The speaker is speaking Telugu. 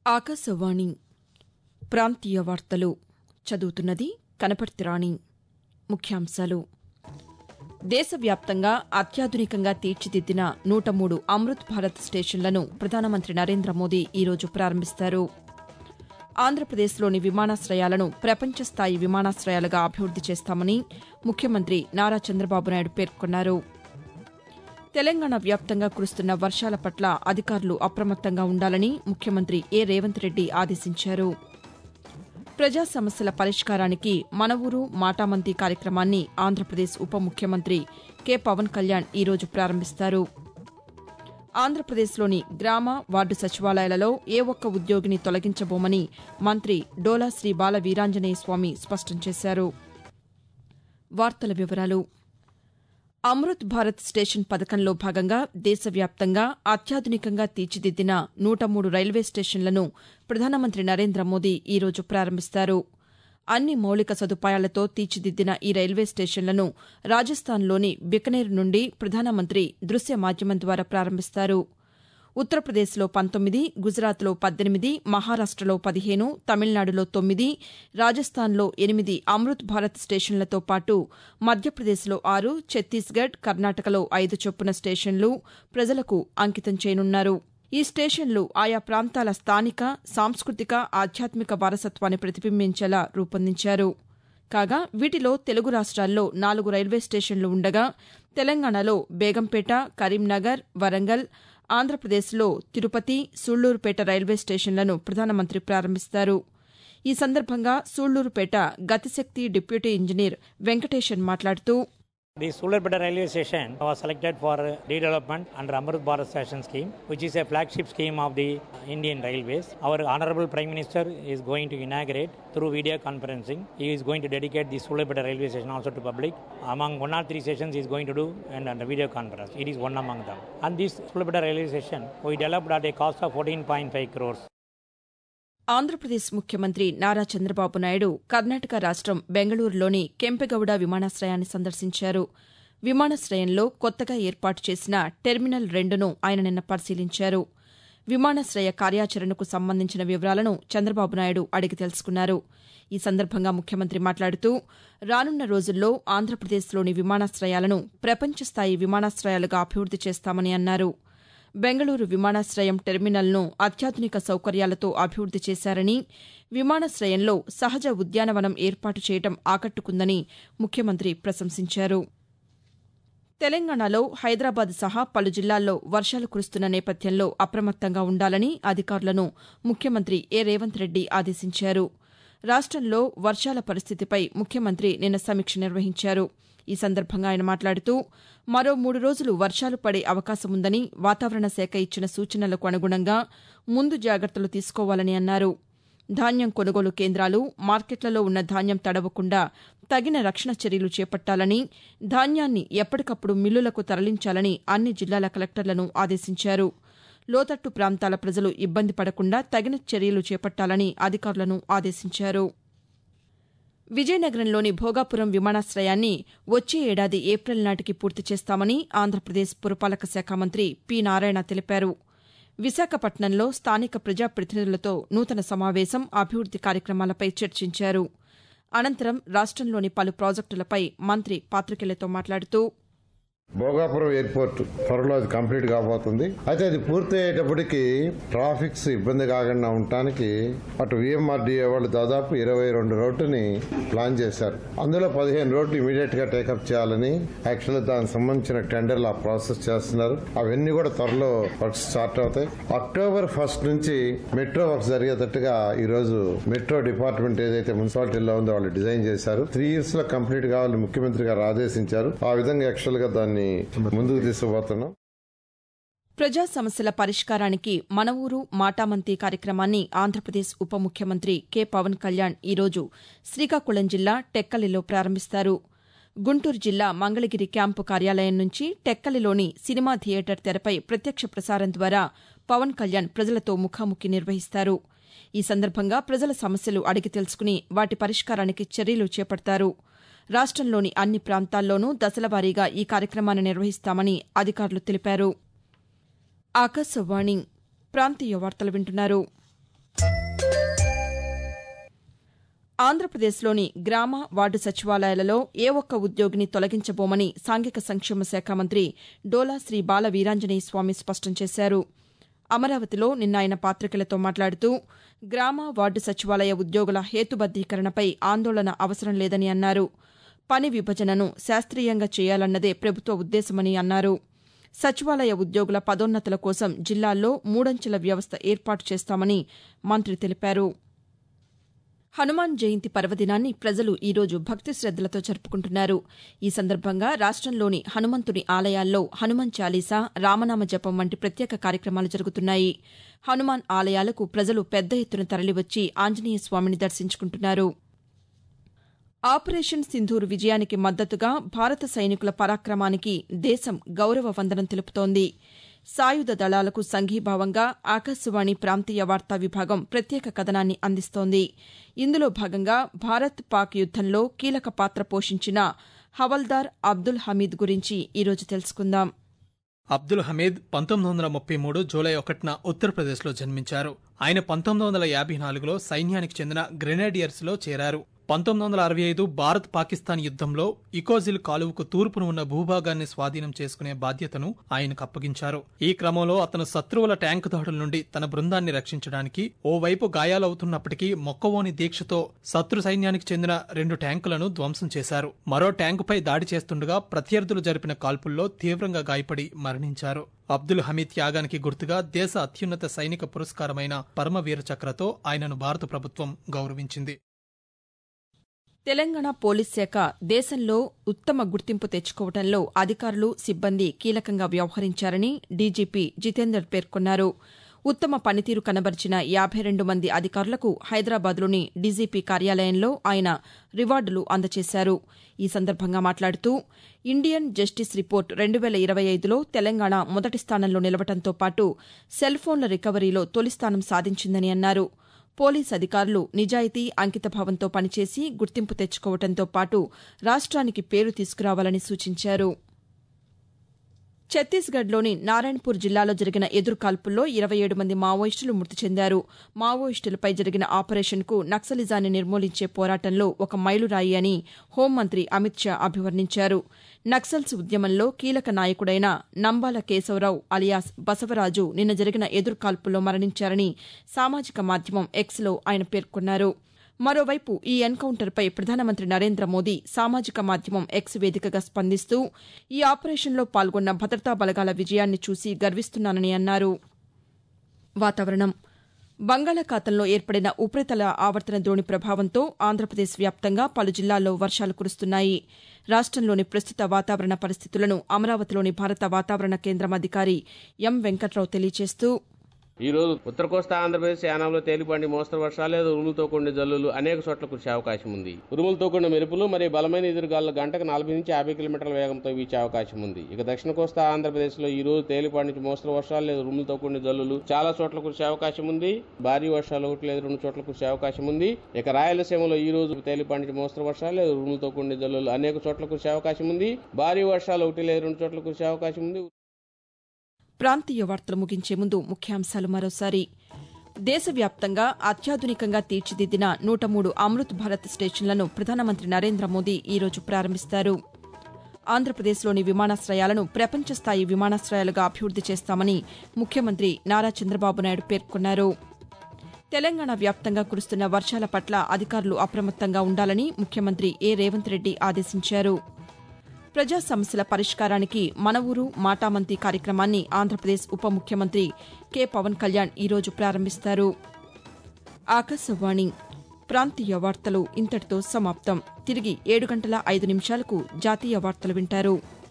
ఆకాశవాణి ప్రాంతీయ వార్తలు చదువుతున్నది కనపర్తి రాణి ముఖ్యాంశాలు దేశవ్యాప్తంగా అత్యాధునికంగా తీర్చిదిద్దిన నూట మూడు అమృత్ భారత్ స్టేషన్లను ప్రధానమంత్రి నరేంద్ర మోదీ ఈరోజు ప్రారంభిస్తారు ఆంధ్రప్రదేశ్లోని విమానాశయాలను ప్రపంచ స్థాయి విమానాశయాలుగా అభివృద్ది చేస్తామని ముఖ్యమంత్రి నారా చంద్రబాబు నాయుడు పేర్కొన్నారు తెలంగాణ వ్యాప్తంగా కురుస్తున్న వర్షాల పట్ల అధికారులు అప్రమత్తంగా ఉండాలని ముఖ్యమంత్రి ఏ రేవంత్ రెడ్డి ఆదేశించారు ప్రజా సమస్యల పరిష్కారానికి మన ఊరు మాటామంతి కార్యక్రమాన్ని ఆంధ్రప్రదేశ్ ఉప ముఖ్యమంత్రి కె పవన్ కళ్యాణ్ ఈరోజు ప్రారంభిస్తారు ఆంధ్రప్రదేశ్లోని గ్రామ వార్డు సచివాలయాలలో ఏ ఒక్క ఉద్యోగిని తొలగించబోమని మంత్రి డోలా శ్రీ బాల వీరాంజనేయ స్వామి స్పష్టం చేశారు వార్తల వివరాలు అమృత్ భారత్ స్టేషన్ పథకంలో భాగంగా దేశవ్యాప్తంగా అత్యాధునికంగా తీర్చిదిద్దిన నూట మూడు రైల్వే స్టేషన్లను ప్రధానమంత్రి నరేంద్ర మోదీ ఈరోజు ప్రారంభిస్తారు అన్ని మౌలిక సదుపాయాలతో తీర్చిదిద్దిన ఈ రైల్వే స్టేషన్లను రాజస్థాన్లోని బికనేర్ నుండి ప్రధానమంత్రి దృశ్య మాధ్యమం ద్వారా ప్రారంభిస్తారు ఉత్తరప్రదేశ్లో పంతొమ్మిది గుజరాత్లో పద్దెనిమిది మహారాష్టలో పదిహేను తమిళనాడులో తొమ్మిది రాజస్థాన్లో ఎనిమిది అమృత్ భారత్ స్టేషన్లతో పాటు మధ్యప్రదేశ్లో ఆరు ఛత్తీస్గఢ్ కర్ణాటకలో ఐదు చొప్పున స్టేషన్లు ప్రజలకు అంకితం చేయనున్నారు ఈ స్టేషన్లు ఆయా ప్రాంతాల స్థానిక సాంస్కృతిక ఆధ్యాత్మిక వారసత్వాన్ని ప్రతిబింబించేలా రూపొందించారు కాగా వీటిలో తెలుగు రాష్ట్రాల్లో నాలుగు రైల్వే స్టేషన్లు ఉండగా తెలంగాణలో బేగంపేట కరీంనగర్ వరంగల్ ఆంధ్రప్రదేశ్లో తిరుపతి సూళ్లూరుపేట రైల్వే స్టేషన్లను ప్రధానమంత్రి ప్రారంభిస్తారు ఈ సందర్భంగా సూళ్లూరుపేట గతిశక్తి డిప్యూటీ ఇంజనీర్ వెంకటేశన్ మాట్లాడుతూ The Sularpeta railway station was selected for redevelopment under Amrit Bharat Station scheme, which is a flagship scheme of the Indian Railways. Our Honorable Prime Minister is going to inaugurate through video conferencing. He is going to dedicate the Sularpeta railway station also to public. Among one or three sessions he is going to do and under video conference. It is one among them. And this Sularpeta railway station we developed at a cost of 14.5 crores. Andhra Pradesh ముఖ్యమంత్రి నారా చంద్రబాబు నాయుడు కర్ణాటక రాష్టం బెంగళూరులోని కెంపెగౌడ విమానాశయాన్ని సందర్శించారు విమానాశయంలో కొత్తగా ఏర్పాటు చేసిన టెర్మినల్ రెండును ఆయన నిన్న పరిశీలించారు విమానాశయ కార్యాచరణకు సంబంధించిన వివరాలను చంద్రబాబు నాయుడు అడిగి తెలుసుకున్నారు ఈ సందర్భంగా ముఖ్యమంత్రి మాట్లాడుతూ రానున్న రోజుల్లో ఆంధ్రప్రదేశ్లోని విమానాశయాలను ప్రపంచ స్థాయి విమానాశయాలుగా అభివృద్ది చేస్తామని అన్నారు బెంగళూరు విమానాశయం టెర్మినల్ను అత్యాధునిక సౌకర్యాలతో అభివృద్ది చేశారని విమానాశయంలో సహజ ఉద్యానవనం ఏర్పాటు చేయడం ఆకట్టుకుందని ముఖ్యమంత్రి ప్రశంసించారు తెలంగాణలో హైదరాబాద్ సహా పలు జిల్లాల్లో వర్షాలు కురుస్తున్న నేపథ్యంలో అప్రమత్తంగా ఉండాలని అధికారులను ముఖ్యమంత్రి ఏ రేవంత్ రెడ్డి ఆదేశించారు రాష్టంలో వర్షాల పరిస్థితిపై ముఖ్యమంత్రి నిన్న సమీక్ష నిర్వహించారు ఈ సందర్భంగా ఆయన మాట్లాడుతూ మరో మూడు రోజులు వర్షాలు పడే అవకాశముందని వాతావరణ శాఖ ఇచ్చిన సూచనలకు అనుగుణంగా ముందు జాగ్రత్తలు తీసుకోవాలని అన్నారు ధాన్యం కొనుగోలు కేంద్రాలు మార్కెట్లలో ఉన్న ధాన్యం తడవకుండా తగిన రక్షణ చర్యలు చేపట్టాలని ధాన్యాన్ని ఎప్పటికప్పుడు మిల్లులకు తరలించాలని అన్ని జిల్లాల కలెక్టర్లను ఆదేశించారు లోతట్టు ప్రాంతాల ప్రజలు ఇబ్బంది పడకుండా తగిన చర్యలు చేపట్టాలని అధికారులను ఆదేశించారు విజయనగరంలోని భోగాపురం విమానాశయాన్ని వచ్చే ఏడాది ఏప్రిల్ నాటికి పూర్తి చేస్తామని ఆంధ్రప్రదేశ్ పురపాలక శాఖ మంత్రి పి నారాయణ తెలిపారు విశాఖపట్నంలో స్థానిక ప్రజాప్రతినిధులతో నూతన సమావేశం అభివృద్ది కార్యక్రమాలపై చర్చించారు అనంతరం రాష్టంలోని పలు ప్రాజెక్టులపై మంత్రి పాతికేయులతో మాట్లాడుతూ భోగాపురం ఎయిర్పోర్ట్ త్వరలో అది కంప్లీట్ కాబోతుంది అయితే అది పూర్తి అయ్యేటప్పటికి ట్రాఫిక్స్ ఇబ్బంది కాకుండా ఉండటానికి అటు విఎంఆర్డీఏ వాళ్ళు దాదాపు ఇరవై రెండు రోడ్డుని ప్లాన్ చేశారు అందులో పదిహేను రోడ్లు ఇమీడియట్ గా టేకప్ చేయాలని యాక్చువల్ దానికి సంబంధించిన టెండర్లు ఆ ప్రాసెస్ చేస్తున్నారు అవన్నీ కూడా త్వరలో వర్క్స్ స్టార్ట్ అవుతాయి అక్టోబర్ ఫస్ట్ నుంచి మెట్రో వర్క్స్ జరిగేటట్టుగా ఈ రోజు మెట్రో డిపార్ట్మెంట్ ఏదైతే మున్సిపాలిటీలో ఉందో వాళ్ళు డిజైన్ చేశారు త్రీ ఇయర్స్ లో కంప్లీట్ కావాలని ముఖ్యమంత్రి గారు ఆదేశించారు ఆ విధంగా యాక్చువల్ గా దాన్ని ముందుకు తీసుకుపోతున్నాం ప్రజా సమస్యల పరిష్కారానికి మన ఊరు మాటామంతి కార్యక్రమాన్ని ఆంధ్రప్రదేశ్ ఉప ముఖ్యమంత్రి కె పవన్ కళ్యాణ్ ఈరోజు శ్రీకాకుళం జిల్లా టెక్కలిలో ప్రారంభిస్తారు గుంటూరు జిల్లా మంగళగిరి క్యాంపు కార్యాలయం నుంచి టెక్కలిలోని సినిమా థియేటర్ తెరపై ప్రత్యక్ష ప్రసారం ద్వారా పవన్ కళ్యాణ్ ప్రజలతో ముఖాముఖి నిర్వహిస్తారు ఈ సందర్భంగా ప్రజల సమస్యలు అడిగి తెలుసుకుని వాటి పరిష్కారానికి చర్యలు చేపడతారు రాష్టంలోని అన్ని ప్రాంతాల్లోనూ దశలవారీగా ఈ కార్యక్రమాన్ని నిర్వహిస్తామని అధికారులు తెలిపారు ఆకాశవాణి ప్రాంతీయ వార్తలు వింటున్నారు ఆంధ్రప్రదేశ్లోని గ్రామ వార్డు సచివాలయాలలో ఏ ఒక్క ఉద్యోగిని తొలగించబోమని సాంఘిక సంక్షేమ శాఖ మంత్రి డోలా శ్రీ బాల వీరాంజనేయ స్వామి స్పష్టం చేశారు అమరావతిలో నిన్న ఆయన పాతికేయులతో మాట్లాడుతూ గ్రామ వార్డు సచివాలయ ఉద్యోగుల హేతుబద్దీకరణపై ఆందోళన అవసరం లేదని అన్నారు పని విభజనను శాస్త్రీయంగా చేయాలన్నదే ప్రభుత్వ ఉద్దేశమని అన్నారు సచివాలయ ఉద్యోగుల పదోన్నతుల కోసం జిల్లాల్లో మూడంచెల వ్యవస్థ ఏర్పాటు చేస్తామని మంత్రి తెలిపారు హనుమాన్ జయంతి పర్వదినాన్ని ప్రజలు ఈరోజు భక్తి శ్రద్దలతో జరుపుకుంటున్నారు ఈ సందర్భంగా రాష్టంలోని హనుమంతుని ఆలయాల్లో హనుమాన్ చాలీసా రామనామ జపం వంటి ప్రత్యేక కార్యక్రమాలు జరుగుతున్నాయి హనుమాన్ ఆలయాలకు ప్రజలు పెద్ద ఎత్తున తరలివచ్చి ఆంజనేయ స్వామిని దర్శించుకుంటున్నారు ఆపరేషన్ సింధూర్ విజయానికి మద్దతుగా భారత సైనికుల పరాక్రమానికి దేశం గౌరవ వందనం తెలుపుతోంది సాయుధ దళాలకు సంఘీభావంగా ఆకాశవాణి ప్రాంతీయ వార్తా విభాగం ప్రత్యేక కథనాన్ని అందిస్తోంది ఇందులో భాగంగా భారత్ పాక్ యుద్దంలో కీలక పాత్ర పోషించిన హవల్దార్ అబ్దుల్ హమీద్ గురించి ఈరోజు తెలుసుకుందాం అబ్దుల్ హమీద్ పంతొమ్మిది వందల ముప్పై మూడు జూలై ఒకటిన ఉత్తరప్రదేశ్లో జన్మించారు ఆయన పంతొమ్మిది వందల యాభై నాలుగులో సైన్యానికి చెందిన గ్రెనేడియర్స్లో చేరారు పంతొమ్మిది వందల అరవై ఐదు భారత్ పాకిస్తాన్ యుద్దంలో ఇకోజిల్ కాలువకు తూర్పున ఉన్న భూభాగాన్ని స్వాధీనం చేసుకునే బాధ్యతను ఆయనకు అప్పగించారు ఈ క్రమంలో అతను శత్రువుల ట్యాంకు దాడుల నుండి తన బృందాన్ని రక్షించడానికి ఓవైపు గాయాలవుతున్నప్పటికీ మొక్కవోని దీక్షతో శత్రు సైన్యానికి చెందిన రెండు ట్యాంకులను ధ్వంసం చేశారు మరో ట్యాంకుపై దాడి చేస్తుండగా ప్రత్యర్థులు జరిపిన కాల్పుల్లో తీవ్రంగా గాయపడి మరణించారు అబ్దుల్ హమీద్ త్యాగానికి గుర్తుగా దేశ అత్యున్నత సైనిక పురస్కారమైన పరమవీర చక్రతో ఆయనను భారత ప్రభుత్వం గౌరవించింది తెలంగాణ పోలీస్ శాఖ దేశంలో ఉత్తమ గుర్తింపు తెచ్చుకోవడంలో అధికారులు సిబ్బంది కీలకంగా వ్యవహరించారని డీజీపీ జితేందర్ పేర్కొన్నారు ఉత్తమ పనితీరు కనబరిచిన యాభై రెండు మంది అధికారులకు హైదరాబాద్లోని డీజీపీ కార్యాలయంలో ఆయన రివార్డులు అందజేశారు ఈ సందర్భంగా మాట్లాడుతూ ఇండియన్ జస్టిస్ రిపోర్ట్ రెండు వేల ఇరవై ఐదులో తెలంగాణ మొదటి స్థానంలో నిలవడంతో పాటు సెల్ ఫోన్ల రికవరీలో తొలి స్థానం సాధించిందని అన్నారు పోలీస్ అధికారులు నిజాయితీ అంకితభావంతో పనిచేసి గుర్తింపు తెచ్చుకోవడంతో పాటు రాష్ట్రానికి పేరు తీసుకురావాలని సూచించారు ఛత్తీస్గఢ్లోని నారాయణపూర్ జిల్లాలో జరిగిన ఎదురుకాల్పుల్లో ఇరవై ఏడు మంది మావోయిస్టులు మృతి చెందారు మావోయిస్టులపై జరిగిన ఆపరేషన్కు నక్సలిజాన్ని నిర్మూలించే పోరాటంలో ఒక మైలురాయి అని హోంమంత్రి అమిత్ షా అభివర్ణించారు నక్సల్స్ ఉద్యమంలో కీలక నాయకుడైన నంబాల కేశవరావు అలియాస్ బసవరాజు నిన్న జరిగిన ఎదురుకాల్పుల్లో మరణించారని సామాజిక మాధ్యమం ఎక్స్లో ఆయన పేర్కొన్నారు మరోవైపు ఈ ఎన్కౌంటర్పై ప్రధానమంత్రి నరేంద్ర మోదీ సామాజిక మాధ్యమం ఎక్స్ వేదికగా స్పందిస్తూ ఈ ఆపరేషన్లో పాల్గొన్న భద్రతా బలగాల విజయాన్ని చూసి గర్విస్తున్నానని అన్నారు వాతావరణం బంగాళాఖాతంలో ఏర్పడిన ఉపరితల ఆవర్తన ద్రోణి ప్రభావంతో ఆంధ్రప్రదేశ్ వ్యాప్తంగా పలు జిల్లాల్లో వర్షాలు కురుస్తున్నాయి రాష్టంలోని ప్రస్తుత వాతావరణ పరిస్థితులను అమరావతిలోని భారత వాతావరణ కేంద్రం అధికారి ఎం వెంకట్రావు తెలియజేస్తూ ఈ రోజు ఉత్తర కోస్తా ఆంధ్రప్రదేశ్ యానాంలో తేలిపాటి మోస్తరు వర్షాలు లేదా ఉరుములతో కూడిన జల్లులు అనేక చోట్ల కురిసే అవకాశం ఉంది ఉరుములతో కూడిన మెరుపులు మరియు బలమైన ఎదురుగాలు గంటకు నలభై నుంచి యాభై కిలోమీటర్ల వేగంతో వీచే అవకాశం ఉంది ఇక దక్షిణ కోస్తా ఆంధ్రప్రదేశ్ లో ఈ రోజు తేలిపాటి నుంచి మోస్తరు వర్షాలు లేదా ఉరుములతో కూడిన జల్లులు చాలా చోట్ల కురిసే అవకాశం ఉంది భారీ వర్షాలు ఒకటి లేదా రెండు చోట్ల కురిసే అవకాశం ఉంది ఇక రాయలసీమలో ఈ రోజు తేలిపాటి నుంచి మోస్తరు వర్షాలు లేదా ఉరుములతో కూడిన జల్లులు అనేక చోట్ల కురిసే అవకాశం ఉంది భారీ వర్షాలు ఒకటి లేదా రెండు చోట్ల కురిసే అవకాశం ఉంది ప్రాంతీయ వార్తలు ముగించే ముందు ముఖ్యాంశాలు మరోసారి దేశవ్యాప్తంగా అత్యాధునికంగా తీర్చిదిద్దిన నూట మూడు అమృత్ భారత్ స్టేషన్లను ప్రధానమంత్రి నరేంద్ర మోదీ ఈరోజు ప్రారంభిస్తారు ఆంధ్రప్రదేశ్లోని విమానాశ్రయాలను ప్రపంచ స్థాయి విమానాశ్రయాలుగా అభివృద్ది చేస్తామని ముఖ్యమంత్రి నారా చంద్రబాబు నాయుడు పేర్కొన్నారు తెలంగాణ వ్యాప్తంగా కురుస్తున్న వర్షాల పట్ల అధికారులు అప్రమత్తంగా ఉండాలని ముఖ్యమంత్రి ఏ రేవంత్ రెడ్డి ఆదేశించారు ప్రజా సమస్యల పరిష్కారానికి మన ఊరు మాటామంతి కార్యక్రమాన్ని ఆంధ్రప్రదేశ్ ఉప ముఖ్యమంత్రి కె పవన్ కళ్యాణ్ ఈరోజు ప్రారంభిస్తారు ఆకాశవాణి ప్రాంతీయ వార్తలు ఇంతటితో సమాప్తం తిరిగి ఏడు గంటల ఐదు నిమిషాలకు జాతీయ వార్తలు వింటారు